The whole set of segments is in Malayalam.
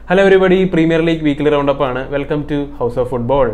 hello everybody Premier League weekly roundup ആണ് welcome to house of football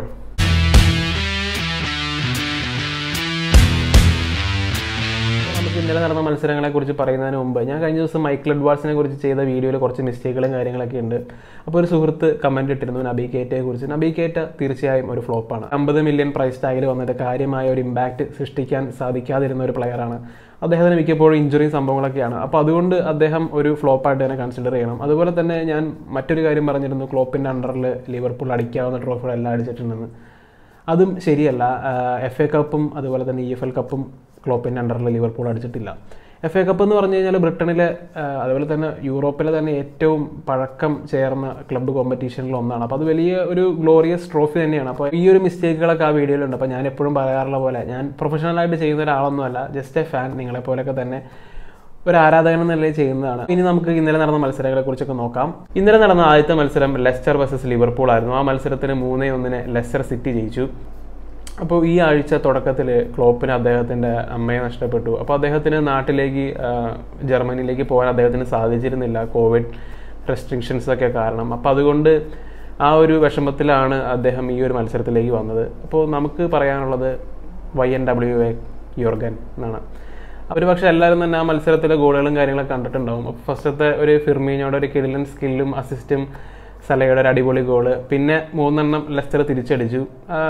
നമുക്ക് ഇന്നലെ നടന്ന മത്സരങ്ങളെ കുറിച്ച് പറയുന്നതിന് മുമ്പ് ഞാൻ കഴിഞ്ഞ ദിവസം മൈക്കിൾ എഡ്വാർഡ്സിനെ കുറിച്ച് ചെയ്ത വീഡിയോയിൽ കുറച്ച് മിസ്റ്റേക്കുകളും കാര്യങ്ങളൊക്കെ ഉണ്ട് അപ്പോൾ ഒരു സുഹൃത്ത് കമന്റ് ഇട്ടിരുന്നു നബി കേറ്റയെ കുറിച്ച് നബി കേറ്റ തീർച്ചയായും ഒരു ഫ്ലോപ്പാണ് അമ്പത് മില്യൺ പ്രൈസ് ടാഗിൽ വന്നിട്ട് കാര്യമായ ഒരു ഇമ്പാക്റ്റ് സൃഷ്ടിക്കാൻ സാധിക്കാതിരുന്ന ഒരു പ്ലെയറാണ് അദ്ദേഹത്തിന് മിക്കപ്പോഴും ഇഞ്ചുറി സംഭവങ്ങളൊക്കെയാണ് അപ്പോൾ അതുകൊണ്ട് അദ്ദേഹം ഒരു ഫ്ലോപ്പായിട്ട് തന്നെ കൺസിഡർ ചെയ്യണം അതുപോലെ തന്നെ ഞാൻ മറ്റൊരു കാര്യം പറഞ്ഞിരുന്നു ക്ലോപ്പിൻ്റെ അണ്ടറിൽ ലിവർപൂൾ അടിക്കാവുന്ന ട്രോഫികൾ എല്ലാം അടിച്ചിട്ടുണ്ടെന്ന് അതും ശരിയല്ല എഫ് എ കപ്പും അതുപോലെ തന്നെ ഇ എഫ് എൽ കപ്പും ക്ലോപ്പിൻ്റെ അണ്ടറിൽ ലിവർപൂൾ അടിച്ചിട്ടില്ല എഫ് എ കപ്പ് എന്ന് പറഞ്ഞു കഴിഞ്ഞാൽ ബ്രിട്ടനിലെ ആ, അതുപോലെ തന്നെ യൂറോപ്പിലെ തന്നെ ഏറ്റവും പഴക്കം ചേർന്ന ക്ലബ്ബ് കോമ്പറ്റീഷനിൽ ഒന്നാണ് അപ്പോൾ അത് വലിയ ഒരു ഗ്ലോറിയസ് ട്രോഫി തന്നെയാണ് അപ്പോൾ ഈ ഒരു മിസ്റ്റേക്കുകളൊക്കെ ആ വീഡിയോയിലുണ്ട് അപ്പോൾ ഞാൻ എപ്പോഴും പറയാറുള്ള പോലെ ഞാൻ പ്രൊഫഷണലായിട്ട് ചെയ്യുന്ന ഒരാളൊന്നുമല്ല ജസ്റ്റ് എ ഫാൻ നിങ്ങളെ പോലെയൊക്കെ തന്നെ ഒരു ആരാധകൻ എന്ന നിലയിൽ ചെയ്യുന്നതാണ് ഇനി നമുക്ക് ഇന്നലെ നടന്ന മത്സരങ്ങളെ കുറിച്ചൊക്കെ നോക്കാം ഇന്നലെ നടന്ന ആദ്യത്തെ മത്സരം ലെസ്റ്റർ വേഴ്സസ് ലിവർപൂൾ ആയിരുന്നു ആ മത്സരത്തിന് മൂന്നേ ഒന്നിന് ലെസ്റ്റർ സിറ്റി ജയിച്ചു അപ്പോൾ ഈ ആഴ്ച തുടക്കത്തിൽ ക്ലോപ്പിന് അദ്ദേഹത്തിൻ്റെ അമ്മയെ നഷ്ടപ്പെട്ടു അപ്പോൾ അദ്ദേഹത്തിന് നാട്ടിലേക്ക് ആ, ജർമ്മനിയിലേക്ക് പോകാൻ അദ്ദേഹത്തിന് സാധിച്ചിരുന്നില്ല കോവിഡ് റെസ്ട്രിക്ഷൻസ് ഒക്കെ കാരണം അപ്പോൾ അതുകൊണ്ട് ആ ഒരു വിഷമത്തിലാണ് അദ്ദേഹം ഈ ഒരു മത്സരത്തിലേക്ക് വന്നത് അപ്പോൾ നമുക്ക് പറയാനുള്ളത് Y N W A Jurgen എന്നാണ് അവർ പക്ഷെ എല്ലാവരും തന്നെ ആ മത്സരത്തിലെ ഗോളുകളും കാര്യങ്ങളൊക്കെ കണ്ടിട്ടുണ്ടാവും അപ്പോൾ ഫസ്റ്റത്തെ ഒരു ഫിർമീനോടെ ഒരു കിടിലൻ സ്കില്ലും അസിസ്റ്റും സലയുടെ ഒരു അടിപൊളി ഗോള് പിന്നെ മൂന്നെണ്ണം ലെസ്റ്റർ തിരിച്ചടിച്ചു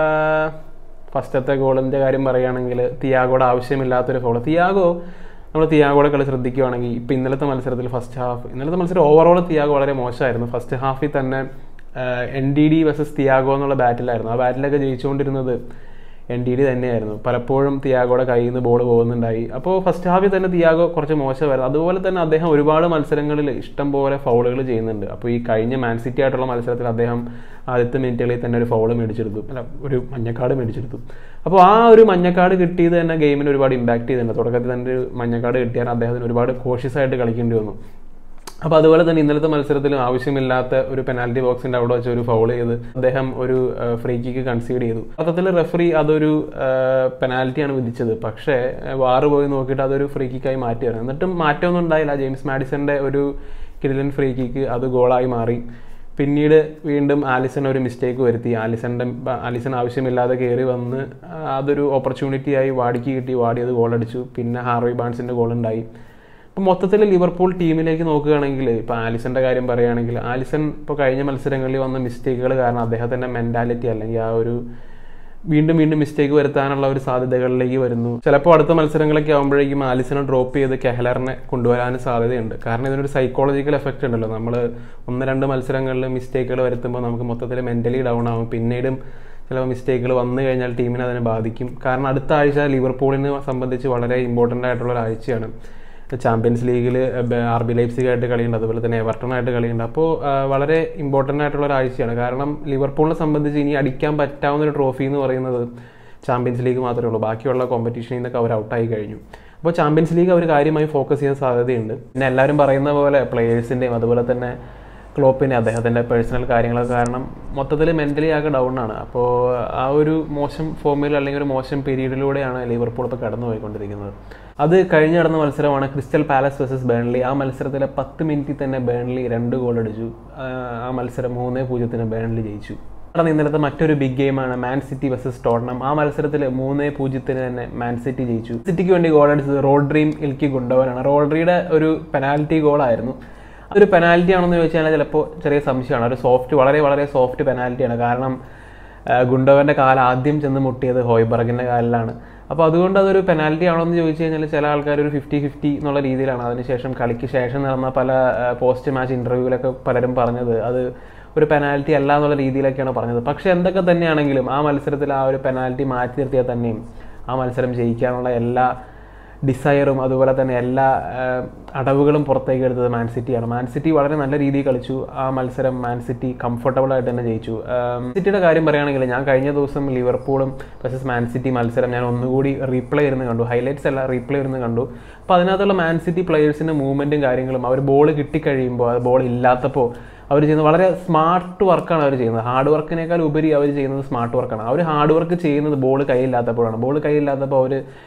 ഫസ്റ്റത്തെ ഗോളിൻ്റെ കാര്യം പറയുകയാണെങ്കിൽ തിയാഗോയുടെ ആവശ്യമില്ലാത്തൊരു ഫോള് തിയാഗോ നമ്മൾ തിയാഗോയുടെ കളി ശ്രദ്ധിക്കുകയാണെങ്കിൽ ഇപ്പം ഇന്നലത്തെ മത്സരത്തിൽ ഫസ്റ്റ് ഹാഫ് ഇന്നലത്തെ മത്സരം ഓവറോൾ തിയാഗോ വളരെ മോശമായിരുന്നു ഫസ്റ്റ് ഹാഫിൽ തന്നെ Ndidi versus Thiago എന്നുള്ള ബാറ്റിലായിരുന്നു ആ ബാറ്റിലൊക്കെ ജയിച്ചുകൊണ്ടിരുന്നത് എൻ ഡി ഡി തന്നെയായിരുന്നു പലപ്പോഴും തിയാഗോയുടെ കയ്യിൽ നിന്ന് ബോൾ പോകുന്നുണ്ടായി അപ്പോൾ ഫസ്റ്റ് ഹാഫിൽ തന്നെ തിയാഗോ കുറച്ച് മോശമായിരുന്നു അതുപോലെ തന്നെ അദ്ദേഹം ഒരുപാട് മത്സരങ്ങളിൽ ഇഷ്ടം പോലെ ഫൗളുകൾ ചെയ്യുന്നുണ്ട് അപ്പോൾ ഈ കഴിഞ്ഞ മാൻ സിറ്റി ആയിട്ടുള്ള മത്സരത്തിൽ അദ്ദേഹം ആദ്യത്തെ മിനിറ്റുകളിൽ തന്നെ ഒരു ഫൗൾ മേടിച്ചെടുത്തു അല്ല ഒരു മഞ്ഞക്കാട് മേടിച്ചെടുത്തു അപ്പോൾ ആ ഒരു മഞ്ഞക്കാട് കിട്ടിയത് തന്നെ ഗെയിമിന് ഒരുപാട് ഇമ്പാക്ട് ചെയ്തിട്ടുണ്ട് തുടക്കത്തിൽ തന്നെ ഒരു മഞ്ഞക്കാട് കിട്ടിയാൽ അദ്ദേഹത്തിന് ഒരുപാട് കോഷ്യസ് ആയിട്ട് കളിക്കേണ്ടി വന്നു അപ്പോൾ അതുപോലെ തന്നെ ഇന്നലത്തെ മത്സരത്തിൽ ആവശ്യമില്ലാത്ത ഒരു പെനാൽറ്റി ബോക്സിന്റെ അവിടെ വെച്ച് ഒരു ഫൗൾ ചെയ്ത് അദ്ദേഹം ഒരു ഫ്രീ കിക്ക് കൺസീഡ് ചെയ്തു അർത്ഥത്തിൽ റെഫറി അതൊരു പെനാൽറ്റിയാണ് വിധിച്ചത് പക്ഷേ വാറ് പോയി നോക്കിയിട്ട് അതൊരു ഫ്രീ കിക്കായി മാറ്റിയാണ് എന്നിട്ടും മാറ്റമൊന്നും ഉണ്ടായില്ല ജെയിംസ് മാഡിസന്റെ ഒരു കിടിലൻ ഫ്രീ കിക്ക് അത് ഗോളായി മാറി പിന്നീട് വീണ്ടും ആലിസൺ ഒരു മിസ്റ്റേക്ക് വരുത്തി ആലിസന്റെ ആലിസൺ ആവശ്യമില്ലാതെ കയറി വന്ന് ആ, അതൊരു ഓപ്പർച്യൂണിറ്റി ആയി വാടിക്ക് കിട്ടി വാടി അത് ഗോളടിച്ചു പിന്നെ ഹാർവി ബാൺസിന്റെ ഗോൾ ഉണ്ടായി ഇപ്പം മൊത്തത്തിൽ ലിവർപൂൾ ടീമിലേക്ക് നോക്കുകയാണെങ്കിൽ ഇപ്പോൾ ആലിസന്റെ കാര്യം പറയുകയാണെങ്കിൽ ആലിസൺ ഇപ്പോൾ കഴിഞ്ഞ മത്സരങ്ങളിൽ വന്ന മിസ്റ്റേക്കുകൾ കാരണം അദ്ദേഹത്തിന്റെ മെന്റാലിറ്റി അല്ലെങ്കിൽ ആ ഒരു വീണ്ടും വീണ്ടും മിസ്റ്റേക്ക് വരുത്താനുള്ള ഒരു സാധ്യതകളിലേക്ക് വരുന്നു ചിലപ്പോൾ അടുത്ത മത്സരങ്ങളൊക്കെ ആകുമ്പോഴേക്കും ആലിസനെ ഡ്രോപ്പ് ചെയ്ത് കെഹലറിനെ കൊണ്ടുവരാനും സാധ്യതയുണ്ട് കാരണം ഇതിനൊരു സൈക്കോളജിക്കൽ എഫക്റ്റ് ഉണ്ടല്ലോ നമ്മൾ ഒന്ന് രണ്ട് മത്സരങ്ങളിൽ മിസ്റ്റേക്കുകൾ വരുത്തുമ്പോൾ നമുക്ക് മൊത്തത്തിൽ മെന്റലി ഡൗൺ ആവും പിന്നീടും ചില മിസ്റ്റേക്കുകൾ വന്നു കഴിഞ്ഞാൽ ടീമിനെ അതിനെ ബാധിക്കും കാരണം അടുത്ത ആഴ്ച ലിവർപൂളിനെ സംബന്ധിച്ച് വളരെ ഇമ്പോർട്ടൻ്റ് ആയിട്ടുള്ള ഒരു ആഴ്ചയാണ് ചാമ്പ്യൻസ് ലീഗിൽ ആർ ബി ലൈപ്സിഗായിട്ട് കളിയുണ്ട് അതുപോലെ തന്നെ എവർട്ടണായിട്ട് കളിയുണ്ട് അപ്പോൾ വളരെ ഇമ്പോർട്ടൻ്റ് ആയിട്ടുള്ള ഒരു ആഴ്ചയാണ് കാരണം ലിവർപൂളിനെ സംബന്ധിച്ച് ഇനി അടിക്കാൻ പറ്റാവുന്ന ഒരു ട്രോഫി എന്ന് പറയുന്നത് ചാമ്പ്യൻസ് ലീഗ് മാത്രമേ ഉള്ളൂ ബാക്കിയുള്ള കോമ്പറ്റീഷനിൽ നിന്നൊക്കെ അവർ ഔട്ടായി കഴിഞ്ഞു അപ്പോൾ ചാമ്പ്യൻസ് ലീഗ് അവർ കാര്യമായി ഫോക്കസ് ചെയ്യാൻ സാധ്യതയുണ്ട് പിന്നെ എല്ലാവരും പറയുന്ന പോലെ പ്ലേയേഴ്സിൻ്റെയും അതുപോലെ തന്നെ ക്ലോപ്പിനെ അദ്ദേഹത്തിൻ്റെ പേഴ്സണൽ കാര്യങ്ങളൊക്കെ കാരണം മൊത്തത്തിൽ മെൻ്റലി ആകെ ഡൗൺ ആണ് അപ്പോൾ ആ ഒരു മോശം ഫോമിൽ അല്ലെങ്കിൽ ഒരു മോശം പീരീഡിലൂടെയാണ് ലിവർപൂൾ ഇപ്പോൾ കടന്നു പോയിക്കൊണ്ടിരിക്കുന്നത് അത് കഴിഞ്ഞ് നടന്ന മത്സരമാണ് ക്രിസ്റ്റൽ പാലസ് വേഴ്സസ് ബേൺലി ആ മത്സരത്തിലെ പത്ത് മിനിറ്റിൽ തന്നെ ബേൺലി രണ്ട് ഗോൾ അടിച്ചു ആ, ആ മത്സരം മൂന്നേ പൂജ്യത്തിന് ബേൺലി ജയിച്ചു നടന്ന ഇന്നലത്തെ മറ്റൊരു ബിഗ് ഗെയിമാണ് മാൻ സിറ്റി വേഴ്സസ് ടോട്ടനം ആ മത്സരത്തിൽ മൂന്നേ പൂജ്യത്തിന് തന്നെ മാൻ സിറ്റി ജയിച്ചു സിറ്റിക്ക് വേണ്ടി ഗോൾ അടിച്ചത് റോഡ്രീം ഇൽക്കി ഗുണ്ടവനാണ് റോഡ്രിയുടെ ഒരു പെനാൽറ്റി ഗോളായിരുന്നു അതൊരു പെനാൽറ്റി ആണെന്ന് ചോദിച്ചാൽ ചിലപ്പോൾ ചെറിയ സംശയമാണ് ഒരു സോഫ്റ്റ് വളരെ വളരെ സോഫ്റ്റ് പെനാൽറ്റിയാണ് കാരണം ആ, ഗുണ്ടോവന്റെ കാൽ ആദ്യം ചെന്ന് മുട്ടിയത് ഹോയ്ബർഗിന്റെ കാലിലാണ് അപ്പോൾ അതുകൊണ്ട് അതൊരു പെനാൽറ്റി ആണോ എന്ന് ചോദിച്ചു കഴിഞ്ഞാൽ ചില ആൾക്കാർ ഒരു ഫിഫ്റ്റി ഫിഫ്റ്റി എന്നുള്ള രീതിയിലാണ് അതിനുശേഷം കളിക്ക് ശേഷം നടന്ന പല പോസ്റ്റ് മാച്ച് ഇന്റർവ്യൂവിലൊക്കെ പലരും പറഞ്ഞത് അത് ഒരു പെനാൽറ്റി അല്ല എന്നുള്ള രീതിയിലൊക്കെയാണ് പറഞ്ഞത് പക്ഷെ എന്തൊക്കെ തന്നെയാണെങ്കിലും ആ മത്സരത്തിൽ ആ ഒരു പെനാൽറ്റി മാറ്റി നിർത്തിയാൽ തന്നെയും ആ മത്സരം ജയിക്കാനുള്ള എല്ലാ ഡിസയറും അതുപോലെ തന്നെ എല്ലാ ആ, അടവുകളും പുറത്തേക്ക് എടുത്തത് മാൻ സിറ്റിയാണ് മാൻ സിറ്റി വളരെ നല്ല രീതിയിൽ കളിച്ചു ആ മത്സരം മാൻ സിറ്റി കംഫർട്ടബിൾ ആയിട്ട് തന്നെ ജയിച്ചു ആം, സിറ്റിയുടെ കാര്യം പറയുകയാണെങ്കിൽ ഞാൻ കഴിഞ്ഞ ദിവസം ലിവർപൂളും വേഴ്സസ് മാൻ സിറ്റി മത്സരം ഞാൻ ഒന്നുകൂടി റീപ്ലേ ഇരുന്ന് കണ്ടു ഹൈലൈറ്റ്സ് അല്ല റീപ്ലേ ഇരുന്ന് കണ്ടു അപ്പോൾ അതിനകത്തുള്ള മാൻ സിറ്റി പ്ലേയേഴ്സിൻ്റെ മൂവ്മെൻറ്റും കാര്യങ്ങളും അവർ ബോൾ കിട്ടിക്കഴിയുമ്പോൾ അത് ബോൾ ഇല്ലാത്തപ്പോൾ അവർ ചെയ്യുന്നത് വളരെ സ്മാർട്ട് വർക്കാണ് അവർ ചെയ്യുന്നത് ഹാർഡ് വർക്കിനേക്കാൾ ഉപരി അവർ ചെയ്യുന്നത് സ്മാർട്ട് വർക്കാണ് അവർ ഹാർഡ് വർക്ക് ചെയ്യുന്നത് ബോൾ കയ്യില്ലാത്തപ്പോഴാണ് ബോൾ കയ്യില്ലാത്തപ്പോൾ അവർ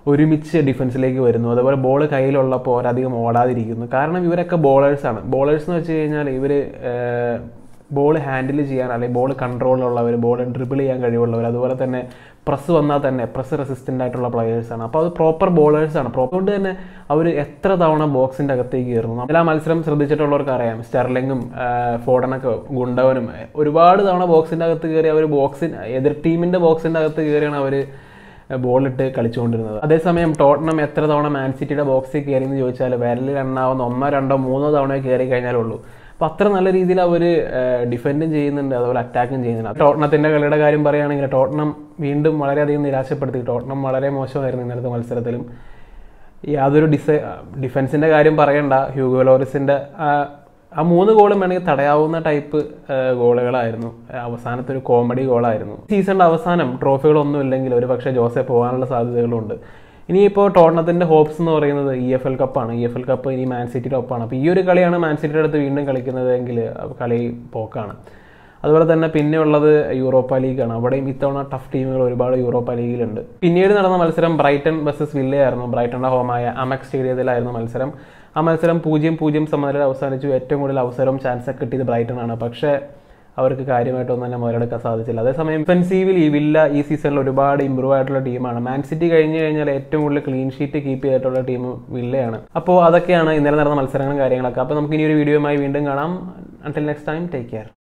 ഒരുമിച്ച് ഡിഫൻസിലേക്ക് വരുന്നു അതുപോലെ ബോൾ കയ്യിലുള്ളപ്പോൾ അവരധികം ഓടാതിരിക്കുന്നു കാരണം ഇവരൊക്കെ ബോളേഴ്സാണ് ബോളേഴ്സ് എന്ന് വെച്ച് കഴിഞ്ഞാൽ ഇവർ ബോൾ ഹാൻഡിൽ ചെയ്യാൻ അല്ലെങ്കിൽ ബോൾ കൺട്രോളുള്ളവർ ബോൾ ഡ്രിബിൾ ചെയ്യാൻ കഴിവുള്ളവർ അതുപോലെ തന്നെ പ്രസ് വന്നാൽ തന്നെ പ്രസ് റെസിസ്റ്റൻ്റ് ആയിട്ടുള്ള പ്ലെയേഴ്സാണ് അപ്പോൾ അത് പ്രോപ്പർ ബോളേഴ്സാണ് അതുകൊണ്ട് തന്നെ അവർ എത്ര തവണ ബോക്സിൻ്റെ അകത്തേക്ക് കയറുന്നു നമ്മൾ ആ മത്സരം ശ്രദ്ധിച്ചിട്ടുള്ളവർക്ക് അറിയാം സ്റ്റെർലിങ്ങും ഫോഡനൊക്കെ ഗുണ്ടവനും ഒരുപാട് തവണ ബോക്സിൻ്റെ അകത്ത് കയറി അവർ ബോക്സിൻ എതിർ ടീമിൻ്റെ ബോക്സിൻ്റെ അകത്ത് കയറിയാണ് അവർ ബോളിട്ട് കളിച്ചുകൊണ്ടിരുന്നത് അതേസമയം ടോട്ടനം എത്ര തവണ മാൻ സിറ്റിയുടെ ബോക്സിൽ കയറി എന്ന് ചോദിച്ചാൽ വിരലിൽ എണ്ണാവുന്ന ഒന്നോ രണ്ടോ മൂന്നോ തവണ കയറി കഴിഞ്ഞാലുള്ളൂ അപ്പോൾ അത്ര നല്ല രീതിയിൽ അവർ ഡിഫെൻഡും ചെയ്യുന്നുണ്ട് അതുപോലെ അറ്റാക്കും ചെയ്യുന്നുണ്ട് ടോട്ടനത്തിൻ്റെ കളിയുടെ കാര്യം പറയുകയാണെങ്കിൽ ടോട്ടനം വീണ്ടും വളരെയധികം നിരാശപ്പെടുത്തി ടോട്ടനം വളരെ മോശമായിരുന്നു ഇന്നലത്തെ മത്സരത്തിലും യാതൊരു ഡിസ ഡിഫൻസിൻ്റെ കാര്യം പറയണ്ട ഹ്യൂഗോ ലോറിസിൻ്റെ ആ മൂന്ന് ഗോളും വേണമെങ്കിൽ തടയാവുന്ന ടൈപ്പ് ഗോളുകളായിരുന്നു അവസാനത്തെ ഒരു കോമഡി ഗോളായിരുന്നു സീസണിൻ്റെ അവസാനം ട്രോഫികളൊന്നും ഇല്ലെങ്കിൽ ഒരു പക്ഷേ ജോസെ പോകാനുള്ള സാധ്യതകളുണ്ട് ഇനിയിപ്പോൾ ടോട്ടണത്തിൻ്റെ ഹോപ്സ് എന്ന് പറയുന്നത് ഇ എഫ് എൽ കപ്പാണ് ഇ എഫ് എൽ കപ്പ് ഇനി മാൻ സിറ്റിയുടെ ഒപ്പാണ് അപ്പോൾ ഈ ഒരു കളിയാണ് മാൻ സിറ്റിയുടെ അടുത്ത് വീണ്ടും കളിക്കുന്നതെങ്കിൽ കളി പോക്കാണ് അതുപോലെ തന്നെ പിന്നെ ഉള്ളത് യൂറോപ്പ ലീഗാണ് അവിടെയും ഇത്തവണ ടഫ് ടീമുകൾ ഒരുപാട് യൂറോപ്പ ലീഗിലുണ്ട് പിന്നീട് നടന്ന മത്സരം ബ്രൈറ്റൺ വേഴ്സസ് വില്ലയായിരുന്നു ബ്രൈറ്റണിന്റെ ഹോമായ അമക് സ്റ്റേഡിയത്തിലായിരുന്നു മത്സരം ആ മത്സരം പൂജ്യം പൂജ്യം സമനില അവസാനിച്ചു ഏറ്റവും കൂടുതൽ അവസരവും ചാൻസ് ഒക്കെ കിട്ടിയത് ബ്രൈറ്റൺ ആണ് പക്ഷേ അവർക്ക് കാര്യമായിട്ടൊന്നും തന്നെ മുതലെടുക്കാൻ സാധിച്ചില്ല അതേസമയം ഡിഫൻസീവിൽ ഈ വില്ല ഈ സീസണിൽ ഒരുപാട് ഇമ്പ്രൂവ് ആയിട്ടുള്ള ടീമാണ് മാൻ സിറ്റി കഴിഞ്ഞ് കഴിഞ്ഞാൽ ഏറ്റവും കൂടുതൽ ക്ലീൻ ഷീറ്റ് കീപ്പ് ചെയ്തിട്ടുള്ള ടീം വില്ലയാണ് അപ്പോൾ അതൊക്കെയാണ് ഇന്നലെ നടന്ന മത്സരങ്ങളും കാര്യങ്ങളൊക്കെ അപ്പോൾ നമുക്ക് ഇനി ഒരു വീഡിയോയുമായി വീണ്ടും കാണാം until next time take care